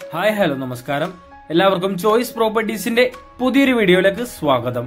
hi hello നമസ്കാരം എല്ലാവർക്കും choice പ്രോപ്പർട്ടീസിന്റെ പുതിയൊരു വീഡിയോയിലേക്ക് സ്വാഗതം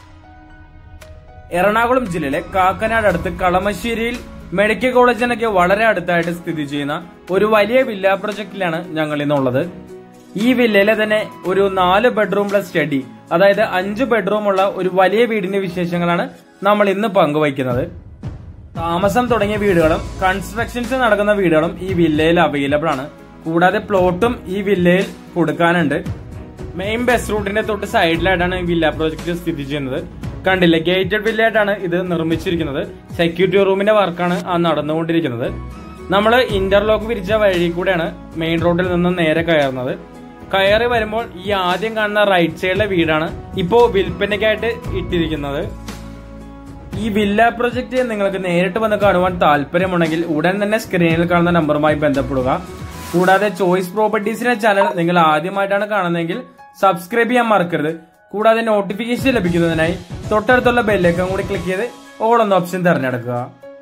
എറണാകുളം ജില്ലയിലെ കാക്കനാട് അടുത്ത് കളമശ്ശേരിയിൽ മെഡിക്കൽ കോളേജിനൊക്കെ വളരെ അടുത്തായിട്ട് സ്ഥിതി ചെയ്യുന്ന ഒരു വലിയ വില്ല പ്രൊജക്റ്റിലാണ് ഞങ്ങൾ ഇന്നുള്ളത് ഈ വില്ലയിലെ തന്നെ ഒരു നാല് ബെഡ്റൂം പ്ലസ് സ്റ്റഡി അതായത് അഞ്ച് ബെഡ്റൂം ഉള്ള ഒരു വലിയ വീടിന്റെ വിശേഷങ്ങളാണ് നമ്മൾ ഇന്ന് പങ്കുവയ്ക്കുന്നത് താമസം തുടങ്ങിയ വീടുകളും കൺസ്ട്രക്ഷൻസ് നടക്കുന്ന വീടുകളും ഈ വില്ലയിൽ അവൈലബിൾ ആണ് കൂടാതെ പ്ലോട്ടും ഈ വില്ലയിൽ കൊടുക്കാനുണ്ട് മെയിൻ ബസ് റൂട്ടിന്റെ തൊട്ട് സൈഡിലായിട്ടാണ് ഈ വില്ല പ്രോജക്റ്റ് സ്ഥിതി ചെയ്യുന്നത് കണ്ടില്ലേ ഗേറ്റഡ് വില്ലയായിട്ടാണ് ഇത് നിർമ്മിച്ചിരിക്കുന്നത് സെക്യൂരിറ്റി റൂമിന്റെ വർക്കാണ് ആ നടന്നുകൊണ്ടിരിക്കുന്നത് നമ്മൾ ഇന്റർലോക്ക് വിരിച്ച വഴി കൂടെയാണ് മെയിൻ റോഡിൽ നിന്ന് നേരെ കയറുന്നത് കയറി വരുമ്പോൾ ഈ ആദ്യം കാണുന്ന റൈറ്റ് സൈഡിലെ വീടാണ് ഇപ്പോ വിൽപ്പനയ്ക്കായിട്ട് ഇട്ടിരിക്കുന്നത് ഈ വില്ല പ്രൊജക്ട് നിങ്ങൾക്ക് നേരിട്ട് വന്ന് കാണുവാൻ താല്പര്യമുണ്ടെങ്കിൽ ഉടൻ തന്നെ സ്ക്രീനിൽ കാണുന്ന നമ്പറുമായി ബന്ധപ്പെടുക കൂടാതെ ചോയ്സ് പ്രോപ്പർട്ടീസിന്റെ ചാനൽ നിങ്ങൾ ആദ്യമായിട്ടാണ് കാണുന്നതെങ്കിൽ സബ്സ്ക്രൈബ് ചെയ്യാൻ മറക്കരുത് കൂടാതെ നോട്ടിഫിക്കേഷൻ ലഭിക്കുന്നതിനായി തൊട്ടടുത്തുള്ള ബെല്ലേക്കും കൂടി ക്ലിക്ക് ചെയ്ത് ഓൾ എന്ന ഓപ്ഷൻ തിരഞ്ഞെടുക്കുക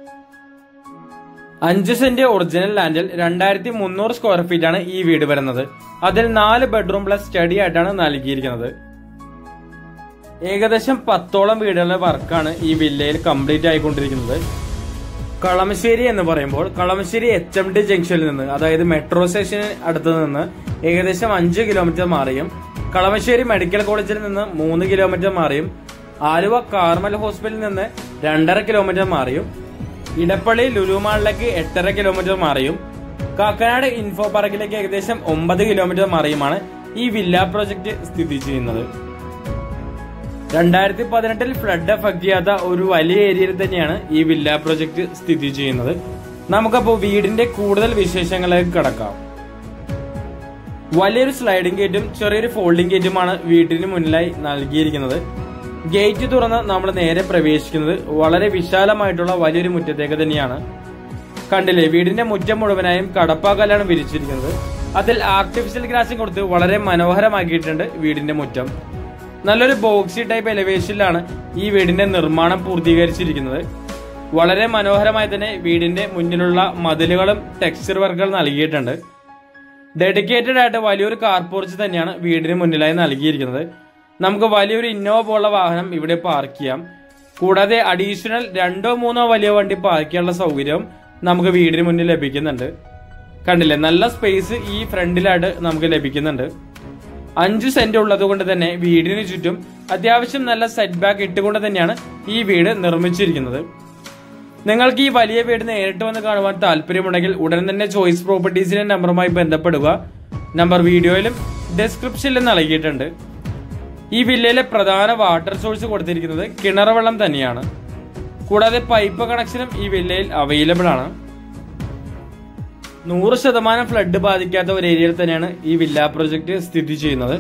അഞ്ച് സെന്റ് ഒറിജിനൽ ലാൻഡിൽ രണ്ടായിരത്തി മുന്നൂറ് സ്ക്വയർ ഫീറ്റ് ആണ് ഈ വീട് വരുന്നത് അതിൽ നാല് ബെഡ്റൂം പ്ലസ് സ്റ്റഡി ആയിട്ടാണ് നൽകിയിരിക്കുന്നത് ഏകദേശം പത്തോളം വീടുകളുടെ വർക്കാണ് ഈ വില്ലയിൽ കംപ്ലീറ്റ് ആയിക്കൊണ്ടിരിക്കുന്നത് കളമശ്ശേരി എന്ന് പറയുമ്പോൾ കളമശ്ശേരി എച്ച് എം ടി ജംഗ്ഷനിൽ നിന്ന് അതായത് മെട്രോ സ്റ്റേഷന് അടുത്ത് നിന്ന് ഏകദേശം അഞ്ച് കിലോമീറ്റർ മാറിയും കളമശ്ശേരി മെഡിക്കൽ കോളേജിൽ നിന്ന് മൂന്ന് കിലോമീറ്റർ മാറിയും ആലുവ കാർമൽ ഹോസ്പിറ്റലിൽ നിന്ന് രണ്ടര കിലോമീറ്റർ മാറിയും ഇടപ്പള്ളി ലുലുമാളിലേക്ക് എട്ടര കിലോമീറ്റർ മാറിയും കാക്കനാട് ഇൻഫോ പാർക്കിലേക്ക് ഏകദേശം ഒമ്പത് കിലോമീറ്റർ മാറിയുമാണ് ഈ വില്ല പ്രോജക്റ്റ് സ്ഥിതി ചെയ്യുന്നത് രണ്ടായിരത്തി പതിനെട്ടിൽ ഫ്ലഡ് എഫക്ട് ചെയ്യാത്ത ഒരു വലിയ ഏരിയയിൽ തന്നെയാണ് ഈ വില്ല പ്രൊജക്ട് സ്ഥിതി ചെയ്യുന്നത് നമുക്കപ്പോ വീടിന്റെ കൂടുതൽ വിശേഷങ്ങളിലേക്ക് കടക്കാം വലിയൊരു സ്ലൈഡിംഗ് ഗേറ്റും ചെറിയൊരു ഫോൾഡിംഗ് ഗേറ്റുമാണ് വീട്ടിന് മുന്നിലായി നൽകിയിരിക്കുന്നത് ഗേറ്റ് തുറന്ന് നമ്മൾ നേരെ പ്രവേശിക്കുന്നത് വളരെ വിശാലമായിട്ടുള്ള വലിയൊരു മുറ്റത്തേക്ക് തന്നെയാണ് കണ്ടില്ലേ വീടിന്റെ മുറ്റം മുഴുവനായും കടപ്പാക്കല്ലാണ് വിരിച്ചിരിക്കുന്നത് അതിൽ ആർട്ടിഫിഷ്യൽ ഗ്രാസിംഗ് കൊടുത്ത് വളരെ മനോഹരമാക്കിയിട്ടുണ്ട് വീടിന്റെ മുറ്റം നല്ലൊരു ബോക്സി ടൈപ്പ് എലിവേഷനിലാണ് ഈ വീടിന്റെ നിർമ്മാണം പൂർത്തീകരിച്ചിരിക്കുന്നത് വളരെ മനോഹരമായി തന്നെ വീടിന്റെ മുന്നിലുള്ള മതിലുകളും ടെക്സ്ചർ വർക്കുകൾ നൽകിയിട്ടുണ്ട് ഡെഡിക്കേറ്റഡ് ആയിട്ട് വലിയൊരു കാർ പോർച്ച് തന്നെയാണ് വീടിന് മുന്നിലായി നൽകിയിരിക്കുന്നത് നമുക്ക് വലിയൊരു ഇന്നോവ പോലുള്ള വാഹനം ഇവിടെ പാർക്ക് ചെയ്യാം കൂടാതെ അഡീഷണൽ രണ്ടോ മൂന്നോ വലിയ വണ്ടി പാർക്ക് ചെയ്യാനുള്ള സൗകര്യവും നമുക്ക് വീടിന് മുന്നിൽ ലഭിക്കുന്നുണ്ട് കണ്ടില്ലേ നല്ല സ്പേസ് ഈ ഫ്രണ്ടിലായിട്ട് നമുക്ക് ലഭിക്കുന്നുണ്ട് അഞ്ച് സെന്റ് ഉള്ളത് കൊണ്ട് തന്നെ വീടിന് ചുറ്റും അത്യാവശ്യം നല്ല സെറ്റ് ബാക്ക് ഇട്ടുകൊണ്ട് തന്നെയാണ് ഈ വീട് നിർമ്മിച്ചിരിക്കുന്നത് നിങ്ങൾക്ക് ഈ വലിയ വീട് നേരിട്ട് വന്ന് കാണുവാൻ താല്പര്യമുണ്ടെങ്കിൽ ഉടൻ തന്നെ ചോയ്സ് പ്രോപ്പർട്ടീസിന്റെ നമ്പറുമായി ബന്ധപ്പെടുക നമ്പർ വീഡിയോയിലും ഡിസ്ക്രിപ്ഷനിലും നൽകിയിട്ടുണ്ട് ഈ വില്ലയിലെ പ്രധാന വാട്ടർ സോഴ്സ് കൊടുത്തിരിക്കുന്നത് കിണർ വെള്ളം തന്നെയാണ് കൂടാതെ പൈപ്പ് കണക്ഷനും ഈ വില്ലയിൽ അവൈലബിൾ ആണ് നൂറ് ശതമാനം ഫ്ലഡ് ബാധിക്കാത്ത ഒരു ഏരിയയിൽ തന്നെയാണ് ഈ വില്ല പ്രൊജക്ട് സ്ഥിതി ചെയ്യുന്നത്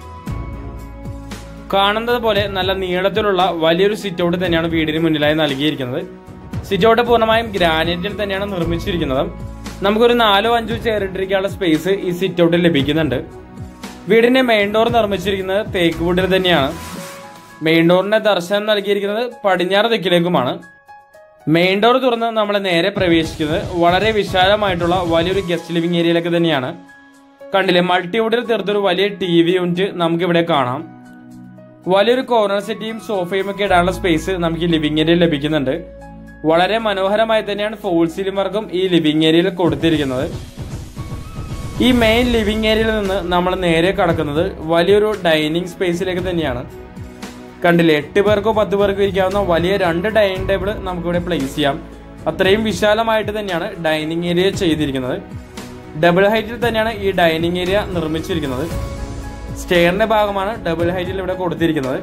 കാണുന്നത് പോലെ നല്ല നീളത്തിലുള്ള വലിയൊരു സിറ്റ് ഔട്ട് തന്നെയാണ് വീടിന് മുന്നിലായി നൽകിയിരിക്കുന്നത് സിറ്റ് ഔട്ട് പൂർണ്ണമായും ഗ്രാനൈറ്റിൽ തന്നെയാണ് നിർമ്മിച്ചിരിക്കുന്നത് നമുക്കൊരു നാലോ അഞ്ചോ ചെയറിട്ടിരിക്കാനുള്ള സ്പേസ് ഈ സിറ്റ് ഔട്ടിൽ ലഭിക്കുന്നുണ്ട് വീടിന്റെ മെയിൻ ഡോർ നിർമ്മിച്ചിരിക്കുന്നത് തേക്ക് വുഡിൽ തന്നെയാണ് മെയിൻ ഡോറിന്റെ ദർശനം നൽകിയിരിക്കുന്നത് പടിഞ്ഞാറ് ദിക്കിലേക്കുമാണ് മെയിൻ ഡോർ തുറന്ന് നമ്മൾ നേരെ പ്രവേശിക്കുന്നത് വളരെ വിശാലമായിട്ടുള്ള വലിയൊരു ഗസ്റ്റ് ലിവിംഗ് ഏരിയയിലേക്ക് തന്നെയാണ് കണ്ടില്ലേ മൾട്ടിവുഡിൽ തീർത്തൊരു വലിയ ടി വി യൂണിറ്റ് നമുക്ക് ഇവിടെ കാണാം വലിയൊരു കോർണർ സെറ്റിയും സോഫയും ഒക്കെ ഇടാനുള്ള സ്പേസ് നമുക്ക് ഈ ലിവിംഗ് ഏരിയയിൽ ലഭിക്കുന്നുണ്ട് വളരെ മനോഹരമായി തന്നെയാണ് ഫോൾ സീലിംഗ് വർക്കും ഈ ലിവിംഗ് ഏരിയയിൽ കൊടുത്തിരിക്കുന്നത് ഈ മെയിൻ ലിവിംഗ് ഏരിയയിൽ നിന്ന് നമ്മൾ നേരെ കടക്കുന്നത് വലിയൊരു ഡൈനിങ് സ്പേസിലേക്ക് തന്നെയാണ് കണ്ടില്ലേ എട്ട് പേർക്കോ പത്ത് പേർക്കോ ഇരിക്കാവുന്ന വലിയ രണ്ട് ഡൈനിങ് ടേബിൾ നമുക്കിവിടെ പ്ലേസ് ചെയ്യാം അത്രയും വിശാലമായിട്ട് തന്നെയാണ് ഡൈനിങ് ഏരിയ ചെയ്തിരിക്കുന്നത് ഡബിൾ ഹൈറ്റിൽ തന്നെയാണ് ഈ ഡൈനിങ് ഏരിയ നിർമ്മിച്ചിരിക്കുന്നത് സ്റ്റെയറിന്റെ ഭാഗമാണ് ഡബിൾ ഹൈറ്റിൽ ഇവിടെ കൊടുത്തിരിക്കുന്നത്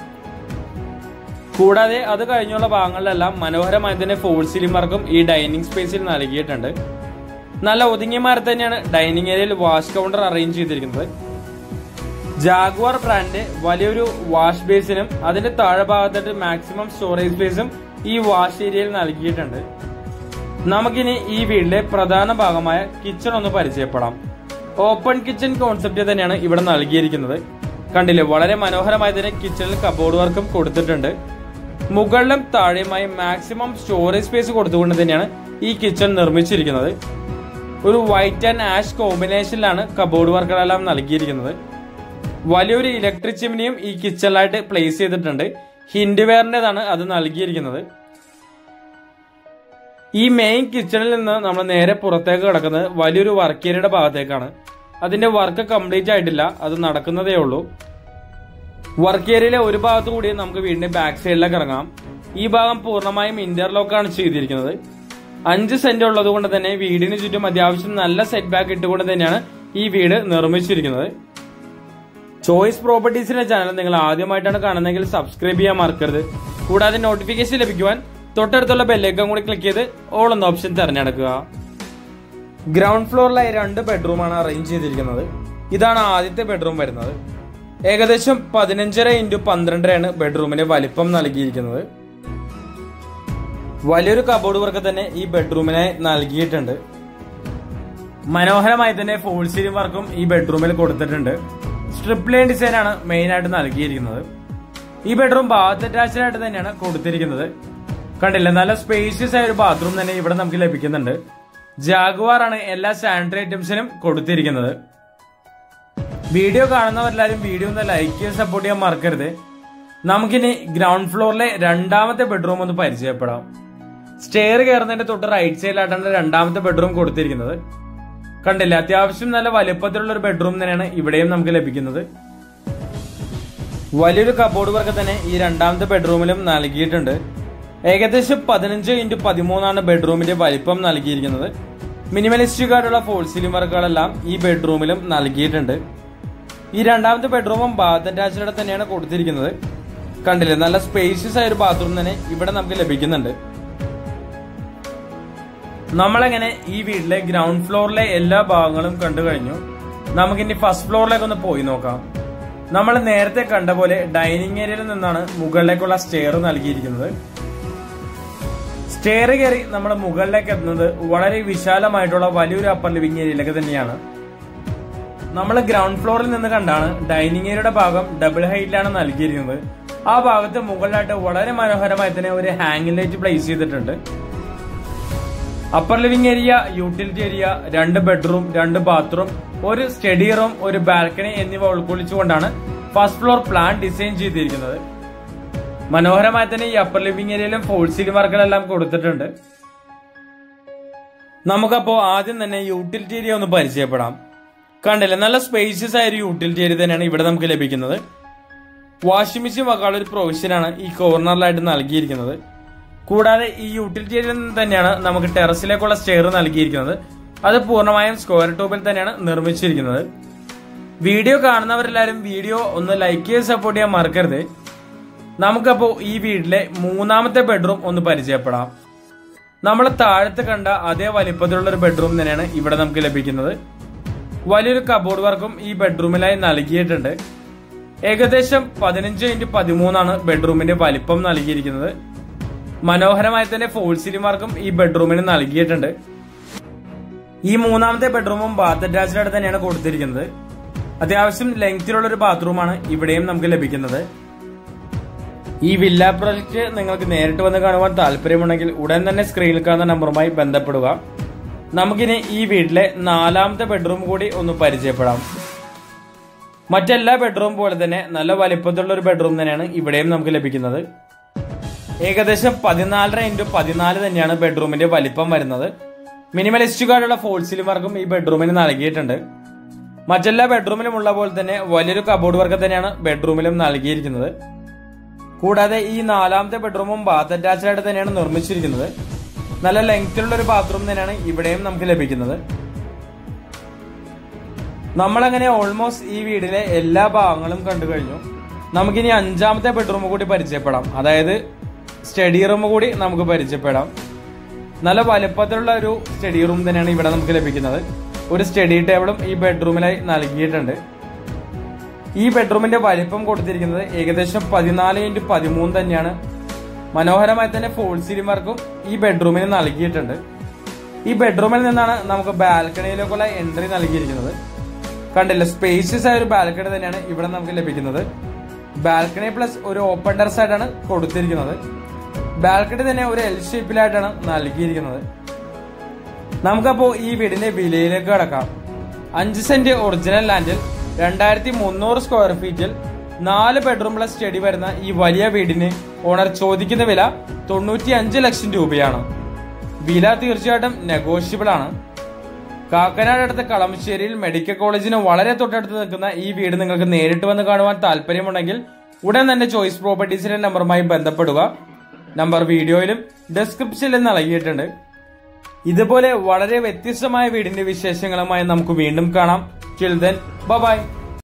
കൂടാതെ അത് കഴിഞ്ഞുള്ള ഭാഗങ്ങളിലെല്ലാം മനോഹരമായി തന്നെ ഫോൾ സീലിംഗ് വർക്കും ഈ ഡൈനിങ് സ്പേസിൽ നൽകിയിട്ടുണ്ട് നല്ല ഒതുങ്ങിയ മാറി തന്നെയാണ് ഡൈനിങ് ഏരിയയിൽ വാഷ് കൗണ്ടർ അറേഞ്ച് ചെയ്തിരിക്കുന്നത് ജാഗ്വാർ ബ്രാൻഡ് വലിയൊരു വാഷ് ബേസിനും അതിന്റെ താഴെ ഭാഗത്തായിട്ട് മാക്സിമം സ്റ്റോറേജ് സ്പേസും ഈ വാഷ് ഏരിയയിൽ നൽകിയിട്ടുണ്ട് നമുക്കിനി ഈ വീട്ടിലെ പ്രധാന ഭാഗമായ കിച്ചൺ ഒന്ന് പരിചയപ്പെടാം ഓപ്പൺ കിച്ചൺ കോൺസെപ്റ്റ് തന്നെയാണ് ഇവിടെ നൽകിയിരിക്കുന്നത് കണ്ടില്ലേ വളരെ മനോഹരമായി തന്നെ കിച്ചണിൽ കബോർഡ് വർക്കും കൊടുത്തിട്ടുണ്ട് മുകളിലും താഴെയുമായി മാക്സിമം സ്റ്റോറേജ് സ്പേസ് കൊടുത്തുകൊണ്ട് തന്നെയാണ് ഈ കിച്ചൺ നിർമ്മിച്ചിരിക്കുന്നത് ഒരു വൈറ്റ് ആൻഡ് ആഷ് കോമ്പിനേഷനിലാണ് കബോർഡ് വർക്കുകളെല്ലാം നൽകിയിരിക്കുന്നത് വലിയൊരു ഇലക്ട്രിക് ചിമ്മിനിയും ഈ കിച്ചണിലായിട്ട് പ്ലേസ് ചെയ്തിട്ടുണ്ട് ഹിൻഡ്വെയറിൻ്റെതാണ് അത് നൽകിയിരിക്കുന്നത് ഈ മെയിൻ കിച്ചണിൽ നിന്ന് നമ്മൾ നേരെ പുറത്തേക്ക് കിടക്കുന്നത് വലിയൊരു വർക്ക് ഏരിയയുടെ ഭാഗത്തേക്കാണ് അതിന്റെ വർക്ക് കംപ്ലീറ്റ് ആയിട്ടില്ല അത് നടക്കുന്നതേ ഉള്ളൂ വർക്ക് ഏരിയയിലെ ഒരു ഭാഗത്ത് കൂടി നമുക്ക് വീടിന്റെ ബാക്ക് സൈഡിലേക്ക് ഇറങ്ങാം ഈ ഭാഗം പൂർണ്ണമായും ഇന്റർലോക്കാണ് ചെയ്തിരിക്കുന്നത് അഞ്ച് സെന്റ് ഉള്ളത് കൊണ്ട് തന്നെ വീടിന് ചുറ്റും അത്യാവശ്യം നല്ല സെറ്റ് ബാക്ക് ഇട്ടുകൊണ്ട് തന്നെയാണ് ഈ വീട് നിർമ്മിച്ചിരിക്കുന്നത് ചോയ്സ് പ്രോപ്പർട്ടീസിന്റെ ചാനൽ നിങ്ങൾ ആദ്യമായിട്ടാണ് കാണുന്നതെങ്കിൽ സബ്സ്ക്രൈബ് ചെയ്യാൻ മറക്കരുത് കൂടാതെ നോട്ടിഫിക്കേഷൻ ലഭിക്കുവാൻ തൊട്ടടുത്തുള്ള ബെല്ലേക്കം കൂടി ക്ലിക്ക് ചെയ്ത് ഓൾ എന്ന ഓപ്ഷൻ തിരഞ്ഞെടുക്കുക ഗ്രൗണ്ട് ഫ്ലോറിലായി രണ്ട് ബെഡ്റൂമാണ് അറേഞ്ച് ചെയ്തിരിക്കുന്നത് ഇതാണ് ആദ്യത്തെ ബെഡ്റൂം വരുന്നത് ഏകദേശം പതിനഞ്ചര ഇൻറ്റു പന്ത്രണ്ടരയാണ് ബെഡ്റൂമിന്റെ വലിപ്പം നൽകിയിരിക്കുന്നത് വലിയൊരു കബോർഡ് വർക്ക് തന്നെ ഈ ബെഡ്റൂമിനെ നൽകിയിട്ടുണ്ട് മനോഹരമായി തന്നെ ഫോൾ സീലിംഗ് വർക്കും ഈ ബെഡ്റൂമിൽ കൊടുത്തിട്ടുണ്ട് സ്ട്രിപ്പ് ലൈൻ ഡിസൈൻ ആണ് മെയിൻ ആയിട്ട് നൽകിയിരിക്കുന്നത് ഈ ബെഡ്റൂം ബാത്ത് അറ്റാച്ച്ഡ് ആയിട്ട് തന്നെയാണ് കൊടുത്തിരിക്കുന്നത് കണ്ടില്ല നല്ല സ്പേഷ്യസ് ആയ ഒരു ബാത്റൂം തന്നെ ഇവിടെ നമുക്ക് ലഭിക്കുന്നുണ്ട് ജാഗ്വാർ ആണ് എല്ലാ സാനിറ്ററി ഐറ്റംസിനും കൊടുത്തിരിക്കുന്നത് വീഡിയോ കാണുന്നവരെല്ലാരും വീഡിയോ ഒന്ന് ലൈക്ക് ചെയ്ത് സപ്പോർട്ട് ചെയ്യാൻ മറക്കരുത് നമുക്കിനി ഗ്രൗണ്ട് ഫ്ലോറിലെ രണ്ടാമത്തെ ബെഡ്റൂം ഒന്ന് പരിചയപ്പെടാം സ്റ്റെയർ കയറുന്നതിന്റെ തൊട്ട് റൈറ്റ് സൈഡിലായിട്ടാണ് രണ്ടാമത്തെ ബെഡ്റൂം കൊടുത്തിരിക്കുന്നത് കണ്ടില്ല അത്യാവശ്യം നല്ല വലുപ്പത്തിലുള്ള ഒരു ബെഡ്റൂം തന്നെയാണ് ഇവിടെയും നമുക്ക് ലഭിക്കുന്നത് വലിയൊരു കബോർഡ് വർക്ക് തന്നെ ഈ രണ്ടാമത്തെ ബെഡ്റൂമിലും നൽകിയിട്ടുണ്ട് ഏകദേശം പതിനഞ്ച് ഇൻറ്റു പതിമൂന്നാണ് ബെഡ്റൂമിന്റെ വലിപ്പം നൽകിയിരിക്കുന്നത് മിനിമലിസ്റ്റുകാരുള്ള ഫോൾ സീലിംഗ് വർക്കുകളെല്ലാം ഈ ബെഡ്റൂമിലും നൽകിയിട്ടുണ്ട് ഈ രണ്ടാമത്തെ ബെഡ്റൂമും ബാത്ത് അറ്റാച്ച്ഡ് തന്നെയാണ് കൊടുത്തിരിക്കുന്നത് കണ്ടില്ലേ നല്ല സ്പേഷ്യസ് ആയ ഒരു ബാത്റൂം തന്നെ ഇവിടെ നമുക്ക് ലഭിക്കുന്നുണ്ട് നമ്മളെങ്ങനെ ഈ വീട്ടിലെ ഗ്രൗണ്ട് ഫ്ലോറിലെ എല്ലാ ഭാഗങ്ങളും കണ്ടു കഴിഞ്ഞു നമുക്കിനി ഫസ്റ്റ് ഫ്ലോറിലേക്ക് ഒന്ന് പോയി നോക്കാം നമ്മൾ നേരത്തെ കണ്ട പോലെ ഡൈനിങ് ഏരിയയിൽ നിന്നാണ് മുകളിലേക്കുള്ള സ്റ്റെയർ നൽകിയിരിക്കുന്നത് സ്റ്റെയർ കയറി നമ്മൾ മുകളിലേക്ക് എത്തുന്നത് വളരെ വിശാലമായിട്ടുള്ള വലിയൊരു അപ്പർ ലിവിംഗ് ഏരിയയിലേക്ക് തന്നെയാണ് നമ്മൾ ഗ്രൗണ്ട് ഫ്ലോറിൽ നിന്ന് കണ്ടാണ് ഡൈനിങ് ഏരിയയുടെ ഭാഗം ഡബിൾ ഹൈറ്റിലാണ് നൽകിയിരിക്കുന്നത് ആ ഭാഗത്ത് മുകളിലായിട്ട് വളരെ മനോഹരമായി തന്നെ ഒരു ഹാങ്ങിങ് ലൈറ്റ് പ്ലേസ് ചെയ്തിട്ടുണ്ട് upper living area utility area രണ്ട് ബെഡ്റൂം രണ്ട് ബാത്റൂം ഒരു സ്റ്റഡി റൂം ഒരു ബാൽക്കണി എന്നിവ ഉൾക്കൊള്ളിച്ചുകൊണ്ടാണ് ഫസ്റ്റ് ഫ്ലോർ പ്ലാൻ ഡിസൈൻ ചെയ്തിരിക്കുന്നത് മനോഹരമായി തന്നെ ഈ അപ്പർ ലിവിംഗ് ഏരിയയിലും ഫോൾ സീലിംഗ് വർക്കുകളെല്ലാം കൊടുത്തിട്ടുണ്ട് നമുക്കപ്പോ ആദ്യം തന്നെ യൂട്ടിലിറ്റി ഏരിയ ഒന്ന് പരിചയപ്പെടാം കണ്ടില്ലേ നല്ല സ്പേഷ്യസ് ആയ ഒരു യൂട്ടിലിറ്റി ഏരിയ തന്നെയാണ് ഇവിടെ നമുക്ക് ലഭിക്കുന്നത് വാഷിംഗ് മെഷീൻ വക്കാനുള്ള ഒരു പ്രൊവിഷനാണ് ഈ കോർണറിലായിട്ട് നൽകിയിരിക്കുന്നത് കൂടാതെ ഈ യൂട്ടിലിറ്റി ഏരിയയിൽ നിന്ന് തന്നെയാണ് നമുക്ക് ടെറസിലേക്കുള്ള സ്റ്റെയർ നൽകിയിരിക്കുന്നത് അത് പൂർണ്ണമായും സ്ക്വയർ ട്യൂബിൽ തന്നെയാണ് നിർമ്മിച്ചിരിക്കുന്നത് വീഡിയോ കാണുന്നവരെല്ലാവരും വീഡിയോ ഒന്ന് ലൈക്ക് ചെയ്ത് സപ്പോർട്ട് ചെയ്യാൻ മറക്കരുത് നമുക്കപ്പോ ഈ വീട്ടിലെ മൂന്നാമത്തെ ബെഡ്റൂം ഒന്ന് പരിചയപ്പെടാം നമ്മൾ താഴത്ത് കണ്ട അതേ വലിപ്പത്തിലുള്ള ഒരു ബെഡ്റൂം തന്നെയാണ് ഇവിടെ നമുക്ക് ലഭിക്കുന്നത് വലിയൊരു കബോർഡ് വർക്കും ഈ ബെഡ്റൂമിലായി നൽകിയിട്ടുണ്ട് ഏകദേശം പതിനഞ്ച് ഇൻറ്റു പതിമൂന്നാണ് ബെഡ്റൂമിന്റെ വലിപ്പം നൽകിയിരിക്കുന്നത് മനോഹരമായി തന്നെ ഫോൾ സീലിംഗ് വർക്കും ഈ ബെഡ്റൂമിന് നൽകിയിട്ടുണ്ട് ഈ മൂന്നാമത്തെ ബെഡ്റൂമും ബാത്ത് അറ്റാച്ച്ഡ് ആയിട്ട് തന്നെയാണ് കൊടുത്തിരിക്കുന്നത് അത്യാവശ്യം ലെങ്തിലുള്ള ഒരു ബാത്റൂമാണ് ഇവിടെയും നമുക്ക് ലഭിക്കുന്നത് ഈ വില്ല പ്രൊജക്ട് നിങ്ങൾക്ക് നേരിട്ട് വന്ന് കാണുവാൻ താല്പര്യമുണ്ടെങ്കിൽ ഉടൻ തന്നെ സ്ക്രീനിൽ കാണുന്ന നമ്പറുമായി ബന്ധപ്പെടുക നമുക്കിനി ഈ വീട്ടിലെ നാലാമത്തെ ബെഡ്റൂം കൂടി ഒന്ന് പരിചയപ്പെടാം മറ്റെല്ലാ ബെഡ്റൂം പോലെ തന്നെ നല്ല വലിപ്പത്തിലുള്ള ഒരു ബെഡ്റൂം തന്നെയാണ് ഇവിടെയും നമുക്ക് ലഭിക്കുന്നത് ഏകദേശം പതിനാലര ഇൻറ്റു പതിനാല് തന്നെയാണ് ബെഡ്റൂമിന്റെ വലിപ്പം വരുന്നത് മിനിമലിസ്റ്റുകാരുള്ള ഫോൾ സീലിംഗ് വർക്കും ഈ ബെഡ്റൂമിന് നൽകിയിട്ടുണ്ട് മറ്റെല്ലാ ബെഡ്റൂമിലും ഉള്ള പോലെ തന്നെ വലിയൊരു കബോർഡ് വർക്ക് തന്നെയാണ് ബെഡ്റൂമിലും നൽകിയിരിക്കുന്നത് കൂടാതെ ഈ നാലാമത്തെ ബെഡ്റൂമും ബാത്ത് അറ്റാച്ച്ഡ് ആയിട്ട് തന്നെയാണ് നിർമ്മിച്ചിരിക്കുന്നത് നല്ല ലെങ്തിലുള്ള ഒരു ബാത്റൂം തന്നെയാണ് ഇവിടെയും നമുക്ക് ലഭിക്കുന്നത് നമ്മളങ്ങനെ ഓൾമോസ്റ്റ് ഈ വീടിലെ എല്ലാ ഭാഗങ്ങളും കണ്ടു കഴിഞ്ഞു നമുക്കിനി അഞ്ചാമത്തെ ബെഡ്റൂം കൂടി പരിചയപ്പെടാം അതായത് സ്റ്റഡി റൂം കൂടി നമുക്ക് പരിചയപ്പെടാം നല്ല വലുപ്പത്തിലുള്ള ഒരു സ്റ്റഡി റൂം തന്നെയാണ് ഇവിടെ നമുക്ക് ലഭിക്കുന്നത് ഒരു സ്റ്റഡി ടേബിളും ഈ ബെഡ്റൂമിലായി നൽകിയിട്ടുണ്ട് ഈ ബെഡ്റൂമിന്റെ വലിപ്പം കൊടുത്തിരിക്കുന്നത് ഏകദേശം പതിനാല് ഇൻറ്റു പതിമൂന്ന് തന്നെയാണ് മനോഹരമായി തന്നെ ഫോൾ സീലിംഗ് വർക്കും ഈ ബെഡ്റൂമിന് നൽകിയിട്ടുണ്ട് ഈ ബെഡ്റൂമിൽ നിന്നാണ് നമുക്ക് ബാൽക്കണിയിലേക്കുള്ള എൻട്രി നൽകിയിരിക്കുന്നത് കണ്ടില്ല സ്പേഷ്യസ് ആയ ഒരു ബാൽക്കണി തന്നെയാണ് ഇവിടെ നമുക്ക് ലഭിക്കുന്നത് ബാൽക്കണി പ്ലസ് ഒരു ഓപ്പൺ ടെറസ് ആയിട്ടാണ് കൊടുത്തിരിക്കുന്നത് ബാൽക്കണി തന്നെ ഒരു എൽ ഷേപ്പിലായിട്ടാണ് നൽകിയിരിക്കുന്നത് നമുക്കപ്പോ ഈ വീടിന്റെ വിലയിലേക്ക് കടക്കാം അഞ്ച് സെന്റ് ഒറിജിനൽ ലാൻഡിൽ രണ്ടായിരത്തി മുന്നൂറ് സ്ക്വയർ ഫീറ്റിൽ നാല് ബെഡ്റൂം പ്ലസ് സ്റ്റഡി വരുന്ന ഈ വലിയ വീടിന് ഓണർ ചോദിക്കുന്ന വില തൊണ്ണൂറ്റി അഞ്ച് ലക്ഷം രൂപയാണ് വില തീർച്ചയായിട്ടും നെഗോഷ്യബിൾ ആണ് കാക്കനാട് അടുത്ത കളമശ്ശേരിയിൽ മെഡിക്കൽ കോളേജിന് വളരെ തൊട്ടടുത്ത് നിൽക്കുന്ന ഈ വീട് നിങ്ങൾക്ക് നേരിട്ട് വന്ന് കാണുവാൻ താല്പര്യമുണ്ടെങ്കിൽ ഉടൻ തന്നെ ചോയ്സ് പ്രോപ്പർട്ടീസിന്റെ നമ്പറുമായി ബന്ധപ്പെടുക നമ്പർ വീഡിയോയിലും ഡിസ്ക്രിപ്ഷനിലും നൽകിയിട്ടുണ്ട് ഇതുപോലെ വളരെ വ്യത്യസ്തമായ വീടിന്റെ വിശേഷങ്ങളുമായി നമുക്ക് വീണ്ടും കാണാം ചിൽഡൻ ബൈ